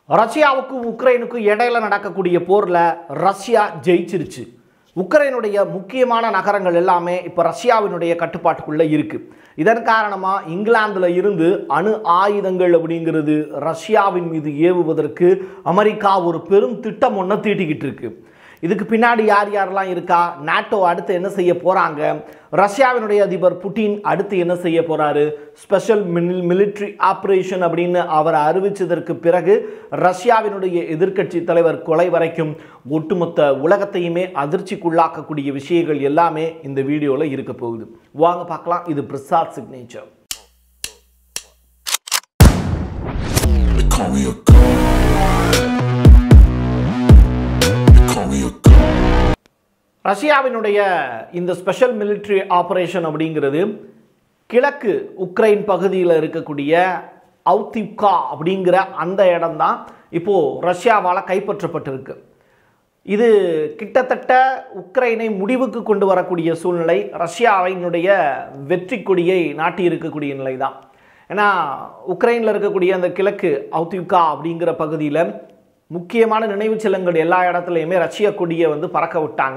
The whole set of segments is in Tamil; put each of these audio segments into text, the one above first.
ரஷ்யாவுக்கும் உக்ரைனுக்கும் இடையில நடக்கக்கூடிய போரில் ரஷ்யா ஜெயிச்சிருச்சு உக்ரைனுடைய முக்கியமான நகரங்கள் எல்லாமே இப்போ ரஷ்யாவினுடைய கட்டுப்பாட்டுக்குள்ளே இருக்கு இதன் காரணமாக இங்கிலாந்துல இருந்து அணு ஆயுதங்கள் அப்படிங்கிறது ரஷ்யாவின் மீது ஏவுவதற்கு அமெரிக்கா ஒரு பெரும் திட்டம் ஒன்று தீட்டிக்கிட்டு இருக்கு இதுக்கு பின்னாடி யார் யாரெல்லாம் இருக்கா நாட்டோ அடுத்து என்ன செய்ய போறாங்க ரஷ்யாவினுடைய அதிபர் புட்டின் அடுத்து என்ன செய்ய போறாரு ஸ்பெஷல் மிலிட்ரி ஆபரேஷன் அப்படின்னு அவர் அறிவிச்சதற்கு பிறகு ரஷ்யாவினுடைய எதிர்க்கட்சி தலைவர் கொலை வரைக்கும் ஒட்டுமொத்த உலகத்தையுமே அதிர்ச்சிக்குள்ளாக்கக்கூடிய விஷயங்கள் எல்லாமே இந்த வீடியோவில் இருக்க போகுது வாங்க பார்க்கலாம் இது Prasad signature They call me a god. They call me a god. ரஷ்யாவினுடைய இந்த ஸ்பெஷல் மிலிட்ரி ஆபரேஷன் அப்படிங்கிறது கிழக்கு உக்ரைன் பகுதியில் இருக்கக்கூடிய அவுத்திப்கா அப்படிங்கிற அந்த இடம்தான் இப்போது ரஷ்யாவால் கைப்பற்றப்பட்டிருக்கு இது கிட்டத்தட்ட உக்ரைனை முடிவுக்கு கொண்டு வரக்கூடிய சூழ்நிலை ரஷ்யாவினுடைய வெற்றி கொடியை நாட்டி இருக்கக்கூடிய நிலை தான் ஏன்னா உக்ரைனில் இருக்கக்கூடிய அந்த கிழக்கு அவுத்திவ்கா அப்படிங்கிற பகுதியில் முக்கியமான நினைவுச் சின்னங்கள் எல்லா இடத்துலையுமே ரஷ்ய கொடியை வந்து பறக்க விட்டாங்க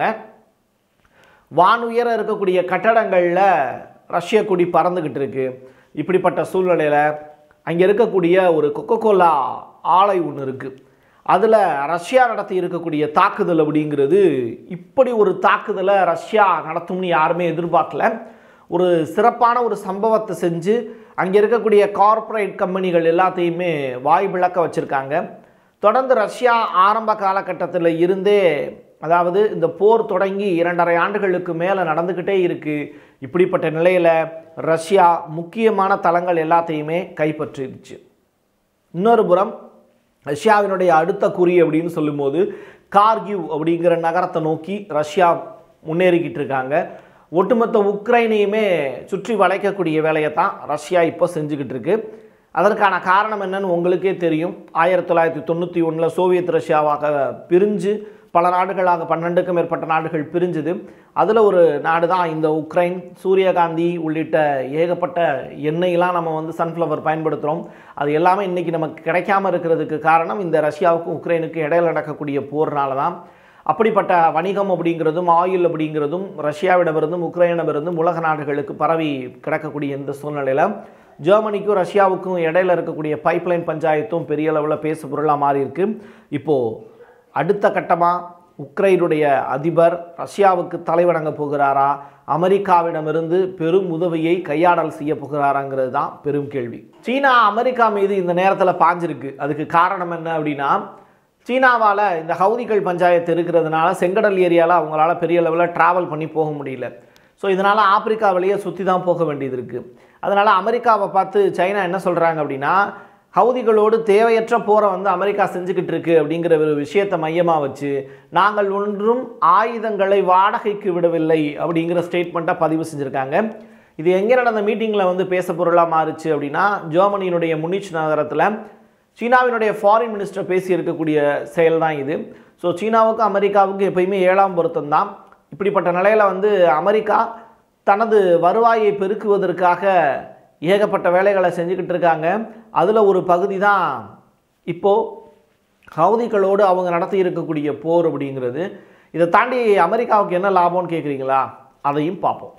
வானுயர இருக்கக்கூடிய கட்டடங்களில் ரஷ்ய கொடி பறந்துக்கிட்டு இருக்கு இப்படிப்பட்ட சூழ்நிலையில் அங்கே இருக்கக்கூடிய ஒரு கொக்கோகோலா ஆலை ஒன்று இருக்குது அதில் ரஷ்யா நடத்தி இருக்கக்கூடிய தாக்குதல் அப்படிங்கிறது இப்படி ஒரு தாக்குதலை ரஷ்யா நடத்தும்னு யாருமே எதிர்பார்க்கல ஒரு சிறப்பான ஒரு சம்பவத்தை செஞ்சு அங்கே இருக்கக்கூடிய கார்ப்பரேட் கம்பெனிகள் எல்லாத்தையுமே வாய் விளக்க வச்சுருக்காங்க தொடர்ந்து ரஷ்யா ஆரம்ப காலகட்டத்தில் இருந்தே அதாவது இந்த போர் தொடங்கி இரண்டரை ஆண்டுகளுக்கு மேலே நடந்துக்கிட்டே இருக்குது இப்படிப்பட்ட நிலையில் ரஷ்யா முக்கியமான தளங்கள் எல்லாத்தையுமே கைப்பற்றிடுச்சு இன்னொரு புறம் ரஷ்யாவினுடைய அடுத்த குறி அப்படின்னு சொல்லும்போது கார்கிவ் அப்படிங்கிற நகரத்தை நோக்கி ரஷ்யா முன்னேறிக்கிட்டு இருக்காங்க ஒட்டுமொத்த உக்ரைனையுமே சுற்றி வளைக்கக்கூடிய வேலையை தான் ரஷ்யா இப்போ செஞ்சுக்கிட்டு இருக்கு அதற்கான காரணம் என்னன்னு உங்களுக்கே தெரியும் ஆயிரத்தி தொள்ளாயிரத்தி தொண்ணூற்றி ஒன்றில் சோவியத் ரஷ்யாவாக பிரிஞ்சு பல நாடுகளாக பன்னெண்டுக்கும் மேற்பட்ட நாடுகள் பிரிஞ்சுது அதில் ஒரு நாடு தான் இந்த உக்ரைன் சூரியகாந்தி உள்ளிட்ட ஏகப்பட்ட எண்ணெயெலாம் நம்ம வந்து சன்ஃப்ளவர் பயன்படுத்துகிறோம் அது எல்லாமே இன்றைக்கி நமக்கு கிடைக்காம இருக்கிறதுக்கு காரணம் இந்த ரஷ்யாவுக்கும் உக்ரைனுக்கும் இடையில நடக்கக்கூடிய போர்னால தான் அப்படிப்பட்ட வணிகம் அப்படிங்கிறதும் ஆயில் அப்படிங்கிறதும் ரஷ்யாவிடமிருந்தும் உக்ரைனிடமிருந்தும் உலக நாடுகளுக்கு பரவி கிடக்கக்கூடிய இந்த சூழ்நிலையில் ஜெர்மனிக்கும் ரஷ்யாவுக்கும் இடையில இருக்கக்கூடிய பைப்லைன் பஞ்சாயத்தும் பெரிய அளவில் பேசு பொருளாக மாறி இருக்கு இப்போது அடுத்த கட்டமாக உக்ரைனுடைய அதிபர் ரஷ்யாவுக்கு தலைவணங்க போகிறாரா அமெரிக்காவிடமிருந்து பெரும் உதவியை கையாடல் செய்ய போகிறாராங்கிறது தான் பெரும் கேள்வி சீனா அமெரிக்கா மீது இந்த நேரத்தில் பாஞ்சிருக்கு அதுக்கு காரணம் என்ன அப்படின்னா சீனாவால் இந்த ஹவுதிகள் பஞ்சாயத்து இருக்கிறதுனால செங்கடல் ஏரியாவில் அவங்களால பெரிய லெவலில் ட்ராவல் பண்ணி போக முடியல ஸோ இதனால் ஆப்பிரிக்கா வழியே சுற்றி தான் போக வேண்டியது இருக்குது அதனால் அமெரிக்காவை பார்த்து சைனா என்ன சொல்கிறாங்க அப்படின்னா ஹவுதிகளோடு தேவையற்ற போரை வந்து அமெரிக்கா செஞ்சுக்கிட்டு இருக்கு அப்படிங்கிற ஒரு விஷயத்தை மையமாக வச்சு நாங்கள் ஒன்றும் ஆயுதங்களை வாடகைக்கு விடவில்லை அப்படிங்கிற ஸ்டேட்மெண்ட்டை பதிவு செஞ்சுருக்காங்க இது எங்கே நடந்த மீட்டிங்கில் வந்து பேச பொருளாக மாறுச்சு அப்படின்னா ஜெர்மனியினுடைய முனிச் நகரத்தில் சீனாவினுடைய ஃபாரின் மினிஸ்டர் பேசி இருக்கக்கூடிய செயல் தான் இது ஸோ சீனாவுக்கும் அமெரிக்காவுக்கும் எப்பயுமே ஏழாம் பொருத்தம் தான் இப்படிப்பட்ட நிலையில் வந்து அமெரிக்கா தனது வருவாயை பெருக்குவதற்காக ஏகப்பட்ட வேலைகளை செஞ்சுக்கிட்டு இருக்காங்க அதில் ஒரு பகுதி தான் இப்போது ஹவுதிகளோடு அவங்க நடத்தி இருக்கக்கூடிய போர் அப்படிங்கிறது இதை தாண்டி அமெரிக்காவுக்கு என்ன லாபம்னு கேட்குறீங்களா அதையும் பார்ப்போம்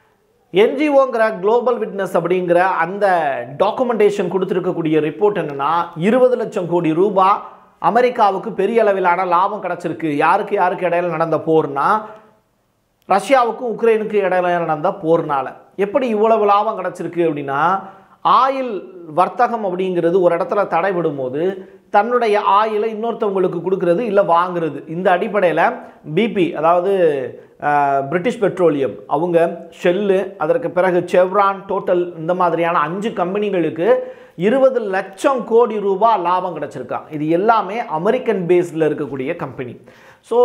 என்ஜிஓங்கிற குளோபல் விட்னஸ் அப்படிங்கிற அந்த டாக்குமெண்டேஷன் கொடுத்துருக்கக்கூடிய ரிப்போர்ட் என்னன்னா இருபது லட்சம் கோடி ரூபாய் அமெரிக்காவுக்கு பெரிய அளவிலான லாபம் கிடச்சிருக்கு யாருக்கு யாருக்கு இடையில நடந்த போர்னா ரஷ்யாவுக்கும் உக்ரைனுக்கு இடையில நடந்த போர்னால எப்படி இவ்வளவு லாபம் கிடச்சிருக்கு அப்படின்னா ஆயில் வர்த்தகம் அப்படிங்கிறது ஒரு இடத்துல தடைபடும் போது தன்னுடைய ஆயிலை இன்னொருத்தவங்களுக்கு கொடுக்கறது இல்லை வாங்குறது இந்த அடிப்படையில் பிபி அதாவது அஹ், பிரிட்டிஷ் பெட்ரோலியம் அவங்க ஷெல்லு அதற்கு பிறகு செவ்ரான் டோட்டல் இந்த மாதிரியான அஞ்சு கம்பெனிகளுக்கு இருபது லட்சம் கோடி ரூபாய் லாபம் கிடச்சிருக்கான் இது எல்லாமே அமெரிக்கன் பேஸில் இருக்கக்கூடிய கம்பெனி ஸோ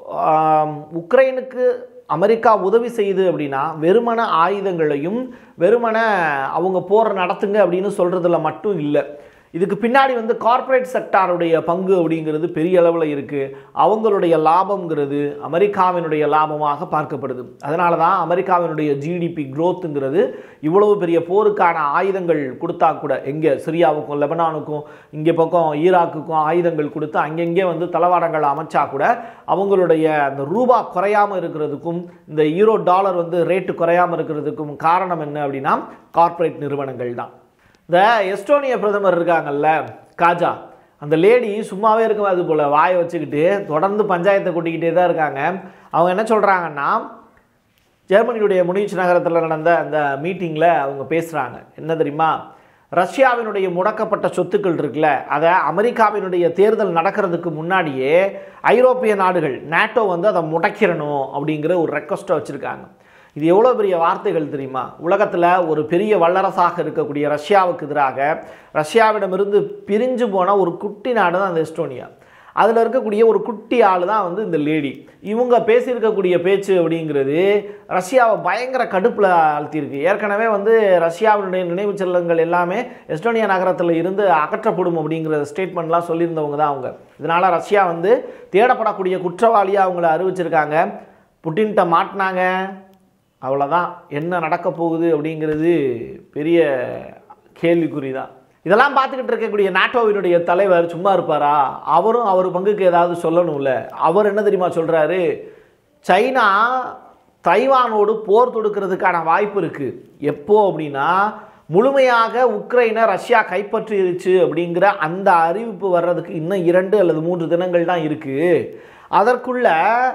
உக்ரைனுக்கு அமெரிக்கா உதவி செய்யுது அப்படின்னா வெறுமன ஆயுதங்களையும் வெறுமன அவங்க போர் நடத்துங்க அப்படின்னு சொல்கிறதுல மட்டும் இல்லை இதுக்கு பின்னாடி வந்து கார்ப்பரேட் செக்டாருடைய பங்கு அப்படிங்கிறது பெரிய அளவில் இருக்குது அவங்களுடைய லாபம்ங்கிறது அமெரிக்காவினுடைய லாபமாக பார்க்கப்படுது அதனால தான் அமெரிக்காவினுடைய ஜிடிபி growthங்கிறது இவ்வளவு பெரிய போருக்கான ஆயுதங்கள் கொடுத்தா கூட எங்கே சிரியாவுக்கும் லெபனானுக்கும் இங்கே பக்கம் ஈராக்குக்கும் ஆயுதங்கள் கொடுத்து அங்கங்கே வந்து தளவாடங்கள் அமைச்சா கூட அவங்களுடைய அந்த ரூபா குறையாமல் இருக்கிறதுக்கும் இந்த ஈரோ டாலர் வந்து ரேட்டு குறையாமல் இருக்கிறதுக்கும் காரணம் என்ன அப்படின்னா கார்ப்பரேட் நிறுவனங்கள் தான் இந்த எஸ்டோனிய பிரதமர் இருக்காங்கல்ல காஜா அந்த லேடி சும்மாவே இருக்கும் அது போல் வாயை வச்சுக்கிட்டு தொடர்ந்து பஞ்சாயத்தை கொட்டிக்கிட்டே தான் இருக்காங்க அவங்க என்ன சொல்கிறாங்கன்னா ஜெர்மனியுடைய முனிச் நகரத்தில் நடந்த அந்த மீட்டிங்கில் அவங்க பேசுகிறாங்க என்ன தெரியுமா ரஷ்யாவினுடைய முடக்கப்பட்ட சொத்துக்கள் இருக்குல்ல அதை அமெரிக்காவினுடைய தேர்தல் நடக்கிறதுக்கு முன்னாடியே ஐரோப்பிய நாடுகள் நேட்டோ வந்து அதை முடக்கிடணும் அப்படிங்கிற ஒரு ரெக்வஸ்ட்டை வச்சுருக்காங்க இது எவ்வளோ பெரிய வார்த்தைகள் தெரியுமா உலகத்தில் ஒரு பெரிய வல்லரசாக இருக்கக்கூடிய ரஷ்யாவுக்கு எதிராக ரஷ்யாவிடமிருந்து பிரிஞ்சு போன ஒரு குட்டி நாடு தான் அந்த எஸ்டோனியா அதில் இருக்கக்கூடிய ஒரு குட்டி ஆள் தான் வந்து இந்த லேடி இவங்க பேசியிருக்கக்கூடிய பேச்சு அப்படிங்கிறது ரஷ்யாவை பயங்கர கடுப்பில் அழுத்தியிருக்கு ஏற்கனவே வந்து ரஷ்யாவினுடைய நினைவுச் சின்னங்கள் எல்லாமே எஸ்டோனியா நகரத்தில் இருந்து அகற்றப்படும் அப்படிங்கிற ஸ்டேட்மெண்ட்லாம் சொல்லியிருந்தவங்க தான் அவங்க இதனால் ரஷ்யா வந்து தேடப்படக்கூடிய குற்றவாளியாக அவங்கள அறிவிச்சிருக்காங்க புட்டின்கிட்ட மாட்டினாங்க அவ்வளோதான் என்ன நடக்க போகுது அப்படிங்கிறது பெரிய கேள்விக்குறி தான் இதெல்லாம் பார்த்துக்கிட்டு இருக்கக்கூடிய நாட்டோவினுடைய தலைவர் சும்மா இருப்பாரா அவரும் அவர் பங்குக்கு ஏதாவது சொல்லணும்ல அவர் என்ன தெரியுமா சொல்கிறாரு சைனா தைவானோடு போர் தொடுக்கிறதுக்கான வாய்ப்பு இருக்குது எப்போ அப்படின்னா முழுமையாக உக்ரைனை ரஷ்யா கைப்பற்றிருச்சு அப்படிங்கிற அந்த அறிவிப்பு வர்றதுக்கு இன்னும் இரண்டு அல்லது மூன்று தினங்கள் தான் இருக்குது அதற்குள்ள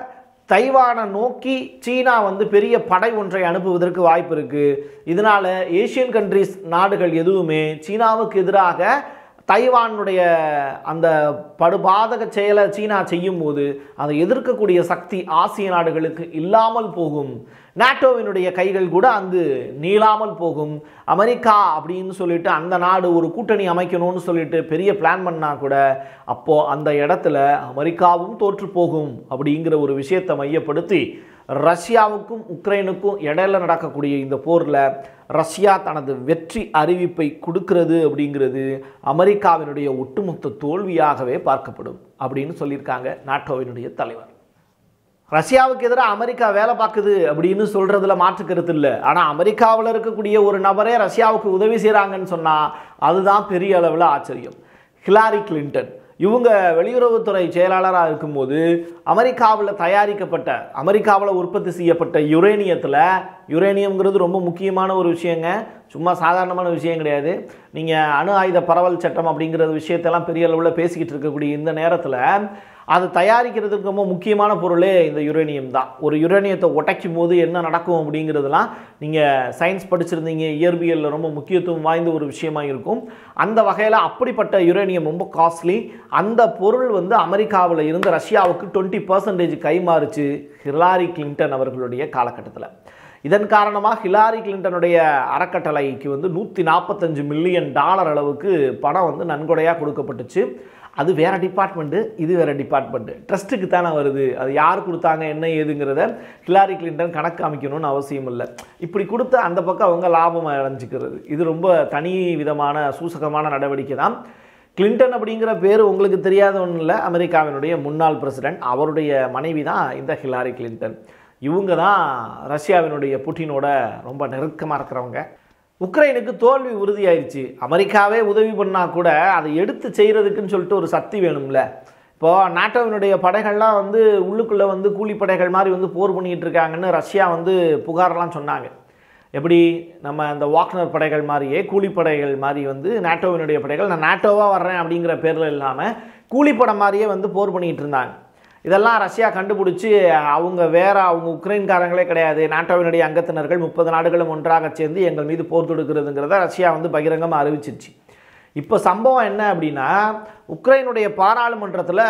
தைவானை நோக்கி சீனா வந்து பெரிய படை ஒன்றை அனுப்புவதற்கு வாய்ப்பு இருக்குது இதனால் ஏசியன் கண்ட்ரிஸ் நாடுகள் எதுவுமே சீனாவுக்கு எதிராக தைவானுடைய அந்த படுபாதக செயலை சீனா செய்யும் போது அதை எதிர்க்கக்கூடிய சக்தி ஆசிய நாடுகளுக்கு இல்லாமல் போகும் நாட்டோவினுடைய கைகள் கூட அங்கு நீளாமல் போகும் அமெரிக்கா அப்படின்னு சொல்லிட்டு அந்த நாடு ஒரு கூட்டணி அமைக்கணும்னு சொல்லிட்டு பெரிய பிளான் பண்ணா கூட அப்போ அந்த இடத்துல அமெரிக்காவும் தோற்று போகும் அப்படிங்கிற ஒரு விஷயத்தை மையப்படுத்தி ரஷ்யாவுக்கும் உக்ரைனுக்கும் இடையில நடக்கக்கூடிய இந்த போரில் ரஷ்யா தனது வெற்றி அறிவிப்பை கொடுக்கிறது அப்படிங்கிறது அமெரிக்காவினுடைய ஒட்டுமொத்த தோல்வியாகவே பார்க்கப்படும் அப்படின்னு சொல்லியிருக்காங்க நாட்டோவினுடைய தலைவர் ரஷ்யாவுக்கு எதிராக அமெரிக்கா வேலை பார்க்குது அப்படின்னு சொல்கிறதுல மாற்று கருத்து இல்லை ஆனால் அமெரிக்காவில் இருக்கக்கூடிய ஒரு நபரே ரஷ்யாவுக்கு உதவி செய்கிறாங்கன்னு சொன்னால் அதுதான் பெரிய அளவில் ஆச்சரியம் ஹிலாரி கிளின்டன் இவங்க வெளியுறவுத்துறை செயலாளராக இருக்கும்போது அமெரிக்காவில் தயாரிக்கப்பட்ட அமெரிக்காவில் உற்பத்தி செய்யப்பட்ட யுரேனியத்தில் யுரேனியம்ங்கிறது ரொம்ப முக்கியமான ஒரு விஷயங்க சும்மா சாதாரணமான விஷயம் கிடையாது நீங்கள் அணு ஆயுத பரவல் சட்டம் அப்படிங்கிற விஷயத்தெல்லாம் பெரிய அளவில் பேசிக்கிட்டு இருக்கக்கூடிய இந்த நேரத்தில் அது தயாரிக்கிறதுக்கு ரொம்ப முக்கியமான பொருளே இந்த யுரேனியம் தான் ஒரு யுரேனியத்தை உடைக்கும் போது என்ன நடக்கும் அப்படிங்கிறதுலாம் நீங்கள் சயின்ஸ் படிச்சிருந்தீங்க இயற்பியலில் ரொம்ப முக்கியத்துவம் வாய்ந்த ஒரு விஷயமா இருக்கும் அந்த வகையில் அப்படிப்பட்ட யுரேனியம் ரொம்ப காஸ்ட்லி அந்த பொருள் வந்து அமெரிக்காவில் இருந்து ரஷ்யாவுக்கு டுவெண்ட்டி பர்சன்டேஜ் கைமாறுச்சு ஹிலாரி கிளின்டன் அவர்களுடைய காலகட்டத்தில் இதன் காரணமாக ஹிலாரி கிளின்டனுடைய அறக்கட்டளைக்கு வந்து நூற்றி நாற்பத்தஞ்சு மில்லியன் டாலர் அளவுக்கு பணம் வந்து நன்கொடையாக கொடுக்கப்பட்டுச்சு அது வேறு டிபார்ட்மெண்ட்டு இது வேறு டிபார்ட்மெண்ட்டு ட்ரஸ்ட்டுக்கு தானே வருது அது யார் கொடுத்தாங்க என்ன ஏதுங்கிறத ஹிலாரி கிளின்டன் கணக்கு அமைக்கணும்னு அவசியம் இல்லை இப்படி கொடுத்த அந்த பக்கம் அவங்க லாபம் அடைஞ்சிக்கிறது இது ரொம்ப தனி விதமான சூசகமான நடவடிக்கை தான் கிளின்டன் அப்படிங்கிற பேர் உங்களுக்கு தெரியாத ஒன்றும் இல்லை அமெரிக்காவினுடைய முன்னாள் பிரசிடென்ட் அவருடைய மனைவி தான் இந்த ஹிலாரி கிளின்டன் இவங்க தான் ரஷ்யாவினுடைய புட்டினோட ரொம்ப நெருக்கமாக இருக்கிறவங்க உக்ரைனுக்கு தோல்வி உறுதியாயிருச்சு அமெரிக்காவே உதவி பண்ணால் கூட அதை எடுத்து செய்கிறதுக்குன்னு சொல்லிட்டு ஒரு சக்தி வேணும்ல இப்போது நாட்டோவினுடைய படைகள்லாம் வந்து உள்ளுக்குள்ளே வந்து கூலிப்படைகள் மாதிரி வந்து போர் பண்ணிக்கிட்டு இருக்காங்கன்னு ரஷ்யா வந்து புகாரெல்லாம் சொன்னாங்க எப்படி நம்ம இந்த வாக்னர் படைகள் மாதிரியே கூலிப்படைகள் மாதிரி வந்து நாட்டோவினுடைய படைகள் நான் நாட்டோவாக வர்றேன் அப்படிங்கிற பேரில் இல்லாமல் கூலிப்படை மாதிரியே வந்து போர் பண்ணிக்கிட்டு இருந்தாங்க இதெல்லாம் ரஷ்யா கண்டுபிடிச்சி அவங்க வேற அவங்க உக்ரைன்காரங்களே கிடையாது நாட்டோவினுடைய அங்கத்தினர்கள் முப்பது நாடுகளும் ஒன்றாக சேர்ந்து எங்கள் மீது போர் தொடுக்கிறதுங்கிறத ரஷ்யா வந்து பகிரங்கமாக அறிவிச்சிருச்சு இப்போ சம்பவம் என்ன அப்படின்னா உக்ரைனுடைய பாராளுமன்றத்தில்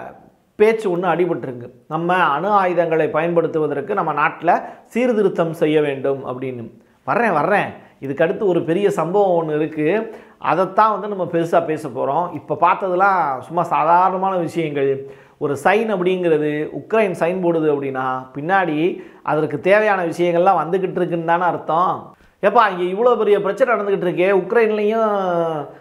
பேச்சு ஒன்று அடிபட்டிருக்கு நம்ம அணு ஆயுதங்களை பயன்படுத்துவதற்கு நம்ம நாட்டில் சீர்திருத்தம் செய்ய வேண்டும் அப்படின்னு வர்றேன் வர்றேன் இதுக்கடுத்து ஒரு பெரிய சம்பவம் ஒன்று இருக்குது அதைத்தான் வந்து நம்ம பெருசாக பேச போகிறோம் இப்போ பார்த்ததெல்லாம் சும்மா சாதாரணமான விஷயங்கள் ஒரு சைன் அப்படிங்கிறது உக்ரைன் சைன் போடுது அப்படின்னா பின்னாடி அதற்கு தேவையான விஷயங்கள்லாம் வந்துக்கிட்டு இருக்குன்னு தானே அர்த்தம் ஏப்பா இங்கே இவ்வளோ பெரிய பிரச்சனை நடந்துக்கிட்டு இருக்கே உக்ரைன்லேயும்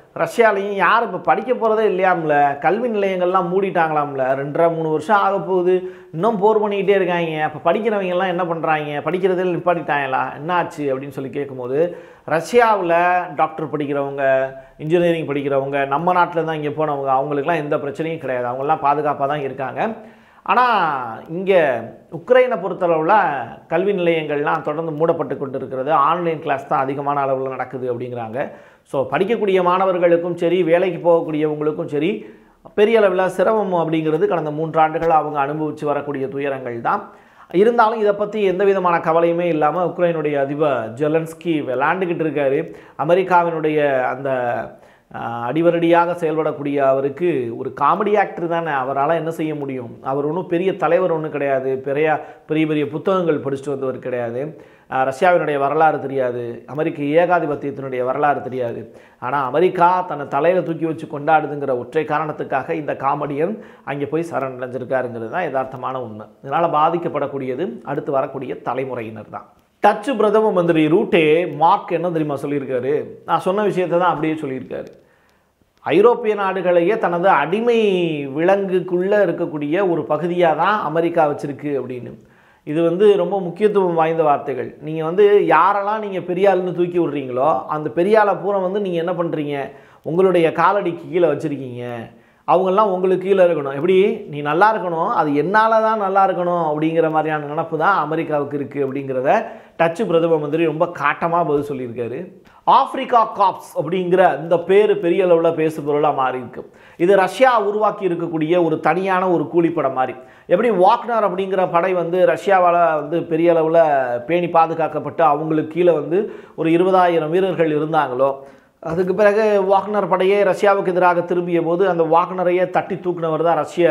ரஷ்யாலையும் யாரும் இப்போ படிக்க போகிறதே இல்லையாம்ல கல்வி நிலையங்கள்லாம் மூடிட்டாங்களாம்ல ரெண்டரை மூணு வருஷம் ஆக போகுது இன்னும் போர் பண்ணிக்கிட்டே இருக்காங்க அப்போ படிக்கிறவங்க எல்லாம் என்ன பண்ணுறாங்க படிக்கிறதில் நிப்பாட்டிட்டாங்களா என்ன ஆச்சு அப்படின்னு சொல்லி கேட்கும்போது ரஷ்யாவில் டாக்டர் படிக்கிறவங்க இன்ஜினியரிங் படிக்கிறவங்க நம்ம நாட்டில் தான் இங்கே போனவங்க அவங்களுக்குலாம் எந்த பிரச்சனையும் கிடையாது அவங்கெல்லாம் பாதுகாப்பாக தான் இருக்காங்க ஆனால் இங்கே உக்ரைனை பொறுத்தளவில் கல்வி நிலையங்கள்லாம் தொடர்ந்து மூடப்பட்டு கொண்டு இருக்கிறது ஆன்லைன் கிளாஸ் தான் அதிகமான அளவில் நடக்குது அப்படிங்கிறாங்க ஸோ படிக்கக்கூடிய மாணவர்களுக்கும் சரி வேலைக்கு போகக்கூடியவங்களுக்கும் சரி பெரிய அளவில் சிரமம் அப்படிங்கிறது கடந்த மூன்றாண்டுகள் அவங்க அனுபவித்து வரக்கூடிய துயரங்கள் தான் இருந்தாலும் இதை பற்றி எந்த விதமான கவலையுமே இல்லாமல் உக்ரைனுடைய அதிபர் ஜெலன்ஸ்கி விளாண்டுக்கிட்டு இருக்காரு அமெரிக்காவினுடைய அந்த ஆஹ், அடிவரடியாக செயல்படக்கூடிய அவருக்கு ஒரு காமெடி ஆக்டர் தானே அவரால் என்ன செய்ய முடியும் அவர் ஒன்றும் பெரிய தலைவர் ஒன்றும் கிடையாது பெரிய பெரிய பெரிய புத்தகங்கள் படிச்சுட்டு வந்தவர் கிடையாது ஆஹ், ரஷ்யாவினுடைய வரலாறு தெரியாது அமெரிக்க ஏகாதிபத்தியத்தினுடைய வரலாறு தெரியாது ஆனால் அமெரிக்கா தன்னை தலையில் தூக்கி வச்சு கொண்டாடுதுங்கிற ஒற்றை காரணத்துக்காக இந்த காமெடியன் அங்கே போய் சரணடைஞ்சிருக்காருங்கிறது தான் யதார்த்தமான உண்மை இதனால் பாதிக்கப்படக்கூடியது அடுத்து வரக்கூடிய தலைமுறையினர் தான் டச்சு பிரதம மந்திரி ரூட்டே மார்க் என்ன தெரியுமா சொல்லியிருக்காரு நான் சொன்ன விஷயத்தை தான் அப்படியே சொல்லியிருக்காரு ஐரோப்பிய நாடுகளையே தனது அடிமை விலங்குக்குள்ளே இருக்கக்கூடிய ஒரு பகுதியாக தான் அமெரிக்கா வச்சிருக்கு அப்படின்னு இது வந்து ரொம்ப முக்கியத்துவம் வாய்ந்த வார்த்தைகள் நீங்கள் வந்து யாரெல்லாம் நீங்கள் பெரியாள்னு தூக்கி விடுறீங்களோ அந்த பெரியாளை பூரா வந்து நீங்கள் என்ன பண்ணுறீங்க உங்களுடைய காலடிக்கு கீழே வச்சுருக்கீங்க அவங்கெல்லாம் உங்களுக்கு கீழே இருக்கணும் எப்படி நீ நல்லா இருக்கணும் அது என்னால் தான் நல்லா இருக்கணும் அப்படிங்கிற மாதிரியான நினப்பு தான் அமெரிக்காவுக்கு இருக்குது அப்படிங்கிறத டச்சு பிரதம மந்திரி ரொம்ப காட்டமாக பதில் சொல்லியிருக்காரு ஆப்பிரிக்கா காப்ஸ் அப்படிங்கிற இந்த பேர் பெரிய அளவில் பேசு பொருளாக மாறி இருக்கு இது ரஷ்யா உருவாக்கி இருக்கக்கூடிய ஒரு தனியான ஒரு கூலிப்படம் மாதிரி எப்படி வாக்னர் அப்படிங்கிற படை வந்து ரஷ்யாவால் வந்து பெரிய அளவில் பேணி பாதுகாக்கப்பட்டு அவங்களுக்கு கீழே வந்து ஒரு இருபதாயிரம் வீரர்கள் இருந்தாங்களோ அதுக்கு பிறகு வாக்னர் படையே ரஷ்யாவுக்கு எதிராக திரும்பிய போது அந்த வாக்னரையே தட்டி தூக்குனவர் தான் ரஷ்ய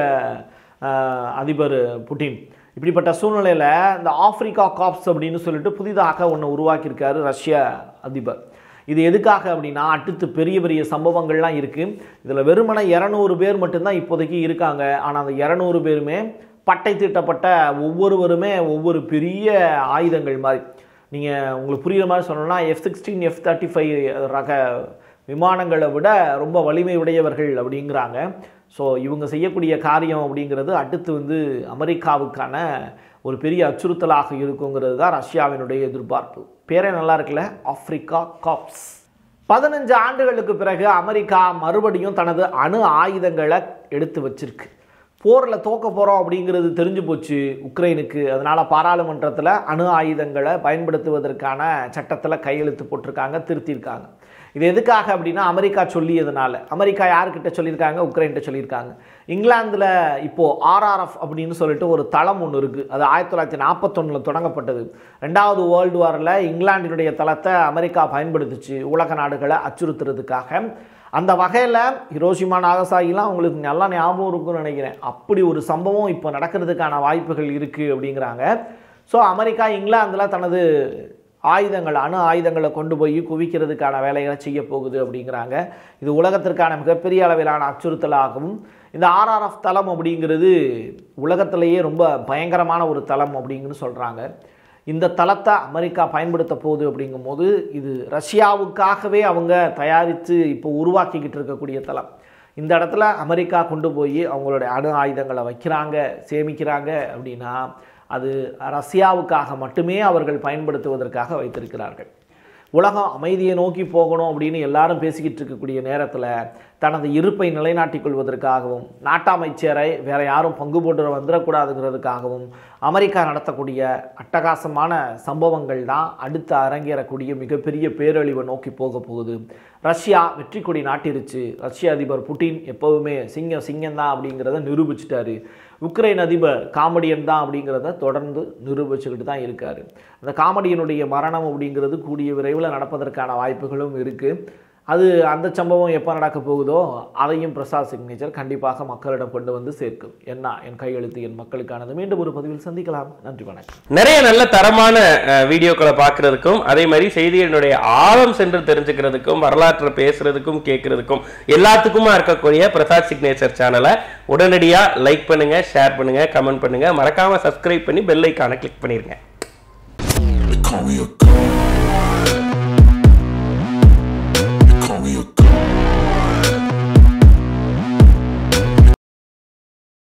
ஆஹ், அதிபர் புட்டின் இப்படிப்பட்ட சூழ்நிலையில் இந்த ஆப்பிரிக்கா காப்ஸ் அப்படின்னு சொல்லிட்டு புதிதாக ஒன்று உருவாக்கியிருக்காரு ரஷ்ய அதிபர் இது எதுக்காக அப்படின்னா அடுத்து பெரிய பெரிய சம்பவங்கள்லாம் இருக்குது இதில் வெறுமனே இரநூறு பேர் மட்டும்தான் இப்போதைக்கு இருக்காங்க ஆனால் அந்த இரநூறு பேருமே பட்டை தீட்டப்பட்ட ஒவ்வொருவருமே ஒவ்வொரு பெரிய ஆயுதங்கள் மாதிரி நீங்கள் உங்களுக்கு புரியுற மாதிரி சொல்லணும்னா F sixteen F thirty five ரக விமானங்களை விட ரொம்ப வலிமை உடையவர்கள் அப்படிங்கிறாங்க ஸோ இவங்க செய்யக்கூடிய காரியம் அப்படிங்கிறது அடுத்து வந்து அமெரிக்காவுக்கான ஒரு பெரிய அச்சுறுத்தலாக இருக்குங்கிறது தான் ரஷ்யாவினுடைய எதிர்பார்ப்பு பேரே நல்லா இருக்குல்ல ஆப்பிரிக்கா காப்ஸ் பதினஞ்சு ஆண்டுகளுக்கு பிறகு அமெரிக்கா மறுபடியும் தனது அணு ஆயுதங்களை எடுத்து வச்சிருக்கு போரில் தோக்க போகிறோம் அப்படிங்கிறது தெரிஞ்சு போச்சு உக்ரைனுக்கு அதனால் பாராளுமன்றத்தில் அணு ஆயுதங்களை பயன்படுத்துவதற்கான சட்டத்தில் கையெழுத்து போட்டிருக்காங்க திருத்தியிருக்காங்க இது எதுக்காக அப்படின்னா அமெரிக்கா சொல்லியதுனால அமெரிக்கா யாருக்கிட்ட சொல்லியிருக்காங்க உக்ரைன்கிட்ட சொல்லியிருக்காங்க இங்கிலாந்தில் இப்போது ஆர்ஆர்எஃப் அப்படின்னு சொல்லிட்டு ஒரு தளம் ஒன்று இருக்குது அது ஆயிரத்தி தொள்ளாயிரத்தி நாற்பத்தொன்னில் தொடங்கப்பட்டது ரெண்டாவது வேர்ல்டு வாரில் இங்கிலாந்தினுடைய தளத்தை அமெரிக்கா பயன்படுத்துச்சு உலக நாடுகளை அச்சுறுத்துறதுக்காக அந்த வகையில் ஹிரோஷிமா நாகசாகிலாம் உங்களுக்கு நல்லா ஞாபகம் இருக்கும்னு நினைக்கிறேன் அப்படி ஒரு சம்பவம் இப்போ நடக்கிறதுக்கான வாய்ப்புகள் இருக்குது அப்படிங்கிறாங்க ஸோ அமெரிக்கா இங்கிலாந்தில் தனது ஆயுதங்கள் அணு ஆயுதங்களை கொண்டு போய் குவிக்கிறதுக்கான வேலைகளை செய்ய போகுது அப்படிங்கிறாங்க இது உலகத்திற்கான மிகப்பெரிய அளவிலான அச்சுறுத்தலாகவும் இந்த ஆர்ஆர்எஃப் தளம் அப்படிங்கிறது உலகத்திலேயே ரொம்ப பயங்கரமான ஒரு தளம் அப்படிங்கன்னு சொல்கிறாங்க இந்த தளத்தை அமெரிக்கா பயன்படுத்த போகுது அப்படிங்கும்போது இது ரஷ்யாவுக்காகவே அவங்க தயாரித்து இப்போ உருவாக்கிக்கிட்டு இருக்கக்கூடிய தளம் இந்த இடத்துல அமெரிக்கா கொண்டு போய் அவங்களுடைய அணு ஆயுதங்களை வைக்கிறாங்க சேமிக்கிறாங்க அப்படின்னா அது ரஷ்யாவுக்காக மட்டுமே அவர்கள் பயன்படுத்துவதற்காக வைத்திருக்கிறார்கள் உலகம் அமைதியை நோக்கி போகணும் அப்படின்னு எல்லாரும் பேசிக்கிட்டு இருக்கக்கூடிய நேரத்தில் தனது இருப்பை நிலைநாட்டிக் கொள்வதற்காகவும் நாட்டாமைச்சரை வேற யாரும் பங்கு போட்டு வந்துடக்கூடாதுங்கிறதுக்காகவும் அமெரிக்கா நடத்தக்கூடிய அட்டகாசமான சம்பவங்கள் தான் அடுத்து அரங்கேறக்கூடிய மிகப்பெரிய பேரழிவை நோக்கி போக போகுது ரஷ்யா வெற்றி கொடி நாட்டிருச்சு ரஷ்ய அதிபர் புட்டின் எப்போவுமே சிங்கம் சிங்கம் தான் அப்படிங்கிறத நிரூபிச்சிட்டாரு உக்ரைன் அதிபர் காமெடியன் தான் அப்படிங்கிறத தொடர்ந்து நிரூபிச்சுக்கிட்டு தான் இருக்காரு அந்த காமெடியனுடைய மரணம் அப்படிங்கிறது கூடிய விரைவில் நடப்பதற்கான வாய்ப்புகளும் இருக்குது அது அந்த சம்பவம் எப்போ நடக்க போகுதோ அதையும் பிரசாத் சிக்னேச்சர் கண்டிப்பாக மக்களிடம் கொண்டு வந்து சேர்க்கும் என்ன என் கையெழுத்து என் மக்களுக்கானது மீண்டும் ஒரு பதிவில் சந்திக்கலாம் நன்றி வணக்கம் நிறைய நல்ல தரமான அஹ், வீடியோக்களை பார்க்கறதுக்கும் அதே மாதிரி செய்திகளினுடைய ஆழம் சென்று தெரிஞ்சுக்கிறதுக்கும் வரலாற்றை பேசுறதுக்கும் கேட்கறதுக்கும் எல்லாத்துக்குமா இருக்கக்கூடிய பிரசாத் சிக்னேச்சர் சேனலை உடனடியா லைக் பண்ணுங்க ஷேர் பண்ணுங்க கமெண்ட் பண்ணுங்க மறக்காம சப்ஸ்கிரைப் பண்ணி பெல் ஐக்கானை கிளிக் பண்ணிருங்க They call me a god.